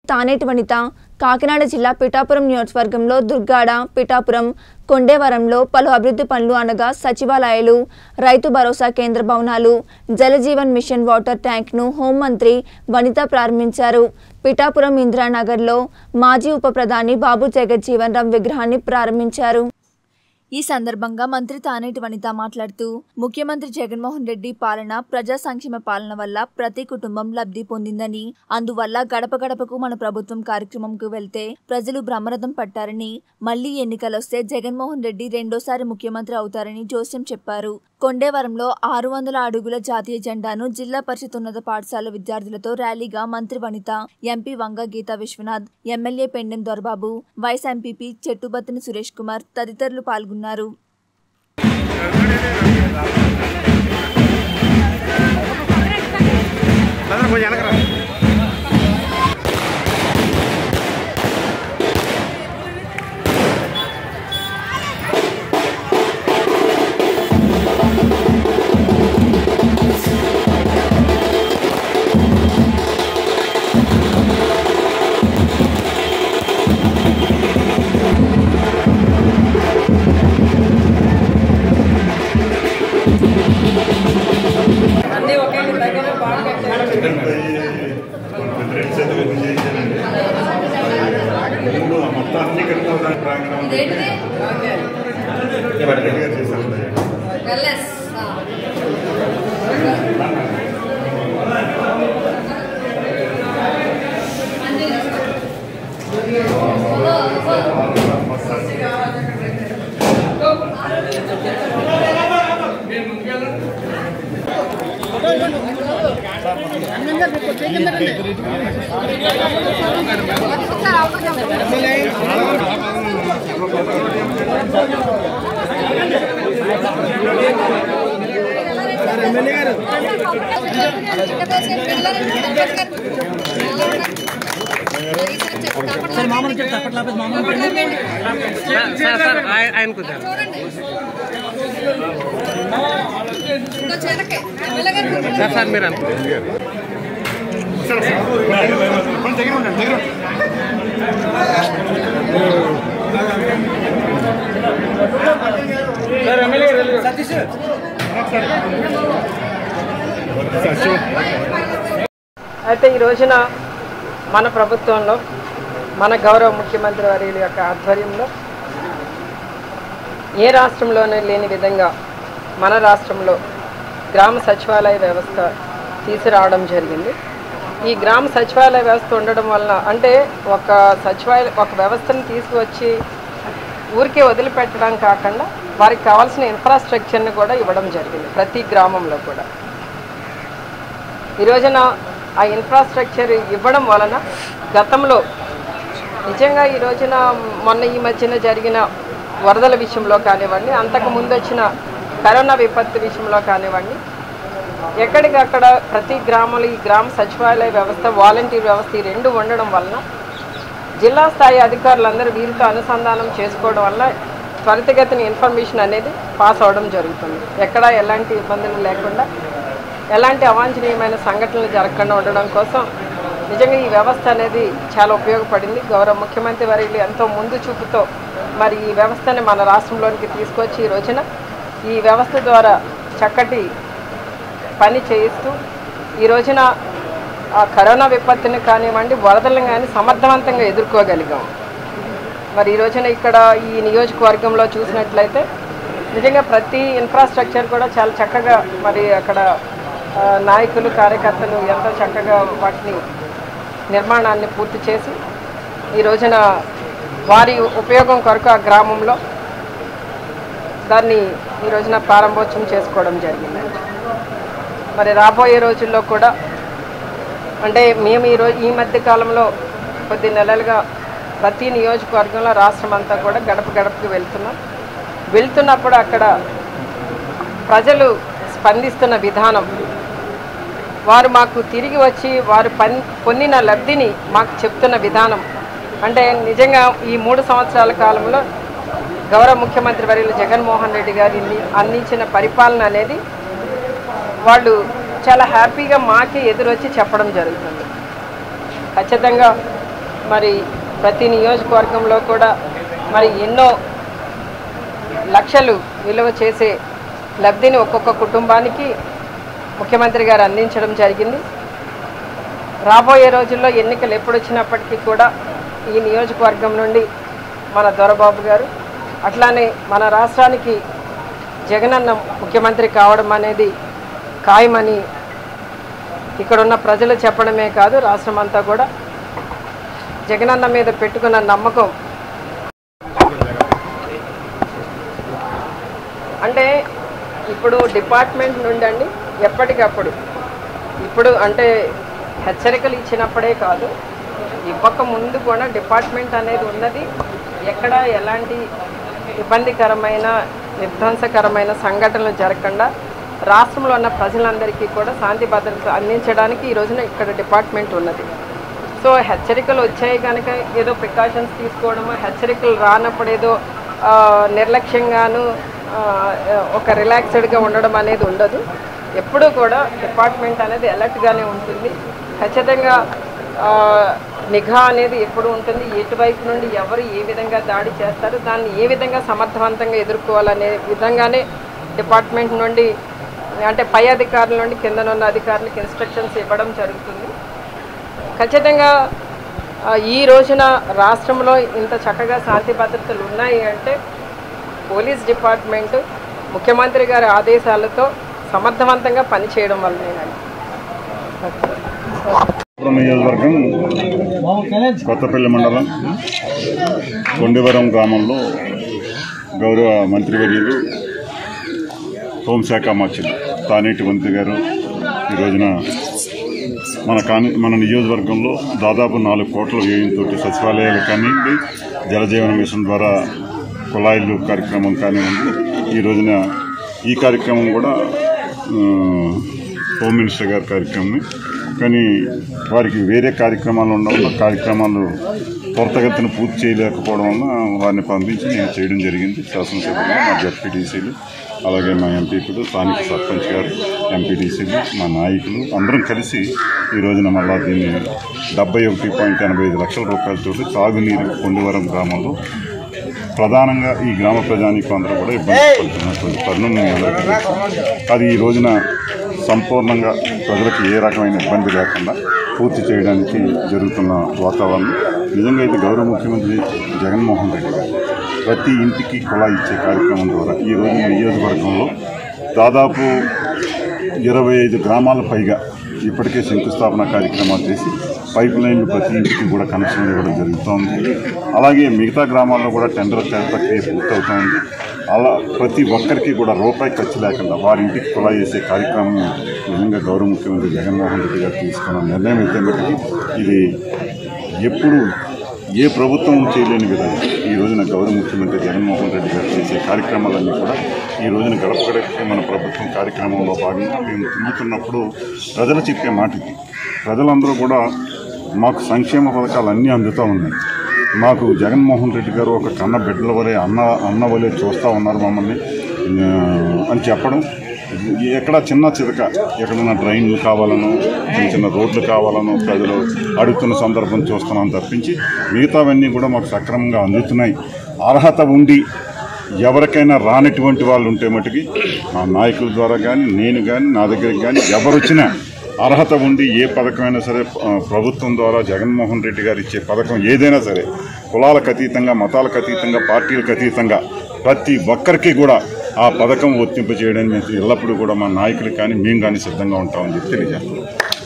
తానేటి వనిత కాకినాడ జిల్లా పిఠాపురం నియోజకవర్గంలో దుర్గాడ పిఠాపురం కొండేవరంలో పలు అభివృద్ధి పనులు అనగా సచివాలయాలు రైతు భరోసా కేంద్ర భవనాలు జలజీవన్ మిషన్ వాటర్ ట్యాంక్ను హోంమంత్రి వనిత ప్రారంభించారు పిఠాపురం ఇందిరానగర్లో మాజీ ఉప ప్రధాని బాబు జగజ్జీవన్ రామ్ విగ్రహాన్ని ప్రారంభించారు ఈ సందర్భంగా మంత్రి తానేటి వనిత మాట్లాడుతూ ముఖ్యమంత్రి జగన్మోహన్ రెడ్డి పాలన ప్రజా సంక్షేమ పాలన వల్ల ప్రతి కుటుంబం లబ్ధి పొందిందని అందువల్ల గడప గడపకు మన ప్రభుత్వం కార్యక్రమంకు వెళ్తే ప్రజలు బ్రహ్మరథం పట్టారని మళ్లీ ఎన్నికలొస్తే జగన్మోహన్ రెడ్డి రెండోసారి ముఖ్యమంత్రి అవుతారని జోస్యం చెప్పారు కొండేవరంలో ఆరు వందల అడుగుల జాతీయ జెండాను జిల్లా పరిషత్ ఉన్నత పాఠశాల విద్యార్థులతో ర్యాలీగా మంత్రి Vanitha MP Vanga Geetha Viswanath MLA Pendem Dorababu vice MPP Chettubathini Suresh Kumar తదితరులు పాల్గొన్నారు కొంచెం వెనకరా మొత్తం అన్ని కలిపి ప్రాంగణం రెడీగా చేశాను సార్ సార్ ఆయ- ఆయనకు సార్ సార్ సార్ మీరు అనుకో కొంచెం దగ్గర ఉండండి దగ్గర ఉండండి. అయితే ఈ రోజున మన ప్రభుత్వంలో మన గౌరవ ముఖ్యమంత్రి వర్యుల యొక్క ఆధ్వర్యంలో ఏ రాష్ట్రంలోనే లేని విధంగా మన రాష్ట్రంలో గ్రామ సచివాలయ వ్యవస్థ తీసుకురావడం జరిగింది ఈ గ్రామ సచివాలయ వ్యవస్థ ఉండడం వలన అంటే ఒక సచివాలయ ఒక వ్యవస్థను తీసుకువచ్చి ఊరికే వదిలిపెట్టడం కాకుండా వారికి కావాల్సిన ఇన్ఫ్రాస్ట్రక్చర్ని కూడా ఇవ్వడం జరిగింది ప్రతి గ్రామంలో కూడా ఈ రోజున ఆ ఇన్ఫ్రాస్ట్రక్చర్ ఇవ్వడం వలన గతంలో నిజంగా ఈ రోజున మొన్న ఈ మధ్యన జరిగిన వరదల విషయంలో కానివ్వండి అంతకు ముందు వచ్చిన కరోనా విపత్తు విషయంలో కానివ్వండి ఎక్కడికక్కడ ప్రతి గ్రామంలో ఈ గ్రామ సచివాలయ వ్యవస్థ వాలంటీర్ వ్యవస్థ ఈ రెండు ఉండడం వలన జిల్లా స్థాయి అధికారులందరూ వీరితో అనుసంధానం చేసుకోవడం వల్ల త్వరితగతిన ఇన్ఫర్మేషన్ అనేది పాస్ అవడం జరుగుతుంది ఎక్కడ ఎలాంటి ఇబ్బందులు లేకుండా ఎలాంటి అవాంఛనీయమైన సంఘటనలు జరగకుండా ఉండడం కోసం నిజంగా ఈ వ్యవస్థ అనేది చాలా ఉపయోగపడింది గౌరవ ముఖ్యమంత్రి వర్యులు ఎంతో ముందు చూపుతో మరి ఈ వ్యవస్థని మన రాష్ట్రంలోనికి తీసుకొచ్చి ఈ రోజున ఈ వ్యవస్థ ద్వారా చక్కటి పని చేయిస్తూ ఈ రోజున ఆ కరోనా విపత్తుని కానివ్వండి వరదలను కానీ సమర్థవంతంగా ఎదుర్కోగలిగాం మరి ఈ రోజున ఇక్కడ ఈ నియోజకవర్గంలో చూసినట్లయితే నిజంగా ప్రతి ఇన్ఫ్రాస్ట్రక్చర్ కూడా చాలా చక్కగా మరి అక్కడ ఆ, నాయకులు కార్యకర్తలు ఎంతో చక్కగా వాటిని నిర్మాణాన్ని పూర్తి చేసి ఈ రోజున వారి ఉపయోగం కొరకు ఆ గ్రామంలో దాన్ని ఈ రోజున ప్రారంభోత్సవం చేసుకోవడం జరిగింది మరి రాబోయే రోజుల్లో కూడా అంటే మేము ఈరోజు ఈ మధ్య కాలంలో కొద్ది నెలలుగా ప్రతి నియోజకవర్గంలో రాష్ట్రం అంతా కూడా గడప గడపకి వెళ్తున్నాం వెళ్తున్నప్పుడు అక్కడ ప్రజలు స్పందిస్తున్న విధానం వారు మాకు తిరిగి వచ్చి వారు పన్ పొందిన లబ్ధిని మాకు చెప్తున్న విధానం అంటే నిజంగా ఈ మూడు సంవత్సరాల కాలంలో గౌరవ ముఖ్యమంత్రి వర్యులు జగన్మోహన్ రెడ్డి గారి అందించిన పరిపాలన అనేది వాళ్ళు చాలా హ్యాపీగా మాకే ఎదురొచ్చి చెప్పడం జరుగుతుంది ఖచ్చితంగా మరి ప్రతి నియోజకవర్గంలో కూడా మరి ఎన్నో లక్షలు విలువ చేసే లబ్ధిని ఒక్కొక్క కుటుంబానికి ముఖ్యమంత్రి గారు అందించడం జరిగింది రాబోయే రోజుల్లో ఎన్నికలు ఎప్పుడు వచ్చినప్పటికీ కూడా ఈ నియోజకవర్గం నుండి మన దొరబాబు గారు అట్లానే మన రాష్ట్రానికి జగనన్న ముఖ్యమంత్రి కావడం అనేది ఖాయమని ఇక్కడున్న ప్రజలు చెప్పడమే కాదు రాష్ట్రం అంతా కూడా జగనన్న మీద పెట్టుకున్న నమ్మకం అంటే ఇప్పుడు డిపార్ట్మెంట్ నుండి అండి ఎప్పటికప్పుడు ఇప్పుడు అంటే హెచ్చరికలు ఇచ్చినప్పుడే కాదు ఇవ్వక ముందు కూడా డిపార్ట్మెంట్ అనేది ఉన్నది ఎక్కడ ఎలాంటి ఇబ్బందికరమైన విధ్వంసకరమైన సంఘటనలు జరగకుండా రాష్ట్రంలో ఉన్న ప్రజలందరికీ కూడా శాంతి భద్రత అందించడానికి ఈ రోజున ఇక్కడ డిపార్ట్మెంట్ ఉన్నది సో హెచ్చరికలు వచ్చాయి కనుక ఏదో ప్రికాషన్స్ తీసుకోవడము హెచ్చరికలు రానప్పుడు ఏదో ఆ, నిర్లక్ష్యంగాను ఆ, ఒక రిలాక్స్డ్గా ఉండడం అనేది ఉండదు ఎప్పుడూ కూడా డిపార్ట్మెంట్ అనేది అలర్ట్గానే ఉంటుంది ఖచ్చితంగా ఆ, నిఘా అనేది ఎప్పుడు ఉంటుంది ఎటువైపు నుండి ఎవరు ఏ విధంగా దాడి చేస్తారు దాన్ని ఏ విధంగా సమర్థవంతంగా ఎదుర్కోవాలనే విధంగానే డిపార్ట్మెంట్ నుండి అంటే పై అధికారుల నుండి కిందనున్న అధికారులకు ఇన్స్ట్రక్షన్స్ ఇవ్వడం జరుగుతుంది ఖచ్చితంగా ఆ, ఈ రోజున రాష్ట్రంలో ఇంత చక్కగా శాంతి భద్రతలు ఉన్నాయి అంటే పోలీస్ డిపార్ట్మెంట్ ముఖ్యమంత్రి గారి ఆదేశాలతో సమర్థవంతంగా పనిచేయడం వల్లనేనండి పురం నియోజకవర్గం కొత్తపల్లి మండలం కొండివరం గ్రామంలో గౌరవ మంత్రివర్యులు హోంశాఖ మార్చులు తానేటి మంత్రి గారు ఈ రోజున మన కాని మన నియోజకవర్గంలో దాదాపు నాలుగు కోట్ల వ్యయంతో సచివాలయాలు కానివ్వండి జలజీవన మిషన్ ద్వారా కుళాయిలు కార్యక్రమం కానివ్వండి ఈ రోజున ఈ కార్యక్రమం కూడా ఆ, హోమ్ మినిస్టర్ గారి కార్యక్రమం కానీ వారికి వేరే కార్యక్రమాలు ఉండడం వల్ల కార్యక్రమాలు త్వరితగతిన పూర్తి చేయలేకపోవడం వల్ల వారిని పంపించి నేను చేయడం జరిగింది శాసనసభ్యులు మా జడ్పీటీసీలు అలాగే మా ఎంపీలు స్థానిక సర్పంచ్ గారు ఎంపీటీసీలు మా నాయకులు అందరం కలిసి ఈ రోజున మళ్ళా దీన్ని డెబ్బై ఒకటి పాయింట్ ఎనభై ఐదు లక్షల రూపాయలతో తాగునీరు కొండవరం గ్రామంలో ప్రధానంగా ఈ గ్రామ ప్రజానీకం అందరూ కూడా ఇబ్బంది పడుతున్నటువంటి తరుణం మీ అందరికీ తెలుసు. అది ఈ రోజున సంపూర్ణంగా ప్రజలకు ఏ రకమైన ఇబ్బంది లేకుండా పూర్తి చేయడానికి జరుగుతున్న వాతావరణం నిజంగా అయితే గౌరవ ముఖ్యమంత్రి జగన్మోహన్ రెడ్డి గారు ప్రతి ఇంటికి కుళాయి ఇచ్చే కార్యక్రమం ద్వారా ఈ రోజు నియోజకవర్గంలో దాదాపు ఇరవై ఐదు గ్రామాల పైగా ఇప్పటికే శంకుస్థాపన కార్యక్రమాలు చేసి పైప్ లైన్లు ప్రతి ఇంటికి కూడా కనెక్షన్ ఇవ్వడం జరుగుతోంది అలాగే మిగతా గ్రామాల్లో కూడా టెండర్ ప్రక్రియ పూర్తవుతోంది అలా ప్రతి ఒక్కరికి కూడా రూపాయి ఖర్చు లేకుండా వారి ఇంటికి కుళాయి చేసే కార్యక్రమం నిజంగా గౌరవ ముఖ్యమంత్రి జగన్మోహన్ రెడ్డి గారు తీసుకున్న నిర్ణయం అయితే మటుకు ఇది ఎప్పుడు ఏ ప్రభుత్వం చేయలేని విధంగా ఈ రోజున గౌరవ ముఖ్యమంత్రి జగన్మోహన్ రెడ్డి గారు చేసే కార్యక్రమాలన్నీ కూడా ఈ రోజున గడప గడపకి మన ప్రభుత్వం కార్యక్రమంలో భాగంగా మేము తిరుగుతున్నప్పుడు ప్రజలు చెప్పే మాట ఇది ప్రజలందరూ కూడా మాకు సంక్షేమ పథకాలు అన్నీ అందుతూ ఉన్నాయి మాకు జగన్మోహన్ రెడ్డి గారు ఒక కన్న బిడ్డల వలె అన్న అన్న వలె చూస్తూ ఉన్నారు మమ్మల్ని ఆ, అని చెప్పడం ఎక్కడ చిన్న చితక ఎక్కడైనా డ్రైన్లు కావాలనో చిన్న చిన్న రోడ్లు కావాలనో ప్రజలు అడుగుతున్న సందర్భం చూస్తున్నాం తప్పించి మిగతావన్నీ కూడా మాకు సక్రమంగా అందుతున్నాయి అర్హత ఉండి ఎవరికైనా రానటువంటి వాళ్ళు ఉంటే మటుకి మా నాయకుల ద్వారా కానీ నేను కానీ నా దగ్గరికి కానీ ఎవరు వచ్చినా అర్హత ఉండి ఏ పథకమైనా సరే ఆ, ప్రభుత్వం ద్వారా జగన్మోహన్ రెడ్డి గారు ఇచ్చే పథకం ఏదైనా సరే కులాలకు అతీతంగా మతాలకు అతీతంగా పార్టీలకు అతీతంగా ప్రతి ఒక్కరికి కూడా ఆ పథకం వర్తింప చేయడానికి మేము ఎల్లప్పుడూ కూడా మా నాయకులు కానీ మేము కానీ సిద్ధంగా ఉంటామని చెప్పి తెలియజేస్తాం